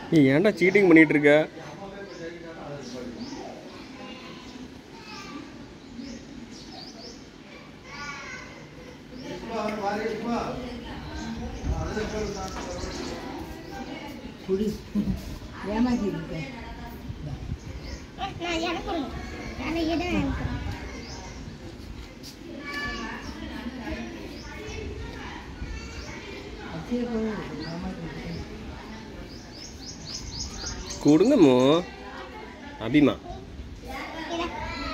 நீ ஏன்டா சீட்டிங் பண்ணிட்டு இருக்க குடி ஏமாத்தி இருக்கேன் நான் எனக்கு கொடுங்க நான் இடம் எனக்கு அச்சியை போய் ஏமாத்தி இருக்கேன் கொடுங்கம்மோ அபிமா இதை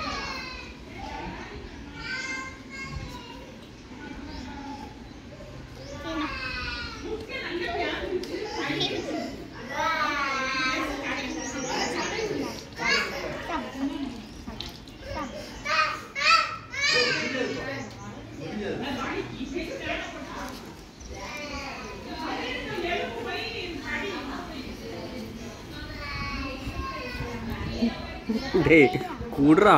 டேய் குடுறா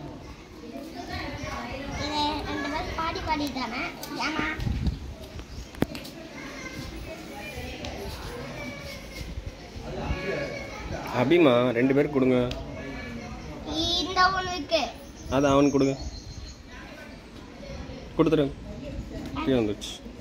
இதை ரெண்டு பேர் பாடி பாடிட்டானே ஏன்னா அபிமா ரெண்டு பேருக்கு கொடுங்க இந்த ஒண்ணுக்கு அது அவனுக்கு கொடுங்க கொடுத்துரு கீழே வந்துச்சு